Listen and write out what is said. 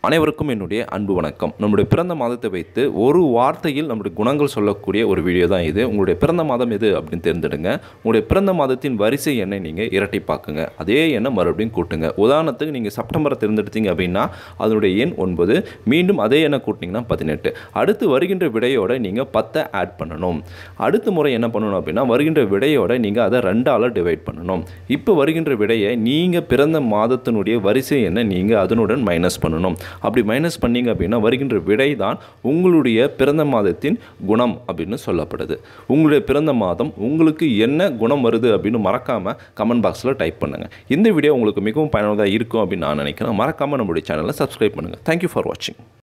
அனைவருக்கும் என்னுடைய அன்பு வணக்கம் நம்முடைய பிறந்த மாதத்தை வைத்து ஒரு வார்த்தையில் நம்முடைய குணங்கள் சொல்லக்கூடிய ஒரு வீடியோ தான் இது உங்களுடைய பிறந்த மாதம் எது அப்படின்னு தேர்ந்தெடுங்க உங்களுடைய பிறந்த மாதத்தின் வரிசை எண்ணை நீங்கள் இரட்டிப்பாக்குங்க அதே எண்ணை மறுபடியும் கூட்டுங்க உதாரணத்துக்கு நீங்கள் செப்டம்பரை தேர்ந்தெடுத்தீங்க அப்படின்னா அதனுடைய எண் ஒன்பது மீண்டும் அதே எண்ணை கூட்டினீங்கன்னா பதினெட்டு அடுத்து வருகின்ற விடையோட நீங்கள் பத்தை ஆட் பண்ணணும் அடுத்த முறை என்ன பண்ணணும் அப்படின்னா வருகின்ற விடையோட நீங்கள் அதை ரெண்டால் டிவைட் பண்ணணும் இப்போ வருகின்ற விடையை நீங்கள் பிறந்த மாதத்தினுடைய வரிசை எண்ணை நீங்கள் அதனுடன் மைனஸ் பண்ணணும் அப்படி மைனஸ் பண்ணீங்க அப்படின்னா வருகின்ற விடை தான் உங்களுடைய பிறந்த மாதத்தின் குணம் அப்படின்னு சொல்லப்படுது உங்களுடைய பிறந்த மாதம் உங்களுக்கு என்ன குணம் வருது அப்படின்னு மறக்காமல் கமெண்ட் பாக்ஸில் டைப் பண்ணுங்கள் இந்த வீடியோ உங்களுக்கு மிகவும் பயனுள்ளதாக இருக்கும் அப்படின்னு நான் நினைக்கிறேன் மறக்காமல் நம்மளுடைய சேனலை சப்ஸ்கிரைப் பண்ணுங்கள் தேங்க்யூ ஃபார் வாட்சிங்